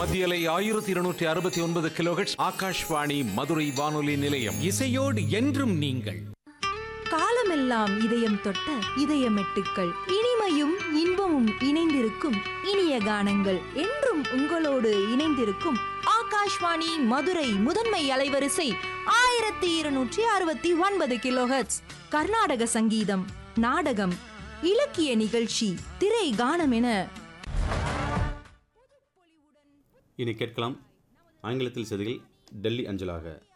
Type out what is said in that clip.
மத்தியலை ஆயிரத்தி இருநூற்றி அறுபத்தி ஒன்பது கிலோஹெட்ஸ் ஆகாஷ்வாணி மதுரை வானொலி நிலையம் இசையோடு என்றும் நீங்கள் காலமெல்லாம் இதயம் தொட்ட இதயமெட்டுக்கள் இனிமையும் இன்பமும் இணைந்திருக்கும் இனிய கானங்கள் என்றும் உங்களோடு இணைந்திருக்கும் ஆகாஷ்வாணி மதுரை முதன்மை அலைவரிசை ஆயிரத்தி இருநூற்றி அறுபத்தி ஒன்பது கிலோஹெட்ஸ் கர்நாடக சங்கீதம் நாடகம் இலக்கிய நிகழ்ச்சி திரை கானம் என இனி கேட்கலாம் ஆங்கிலத்தில் செய்திகள் டெல்லி அஞ்சலாக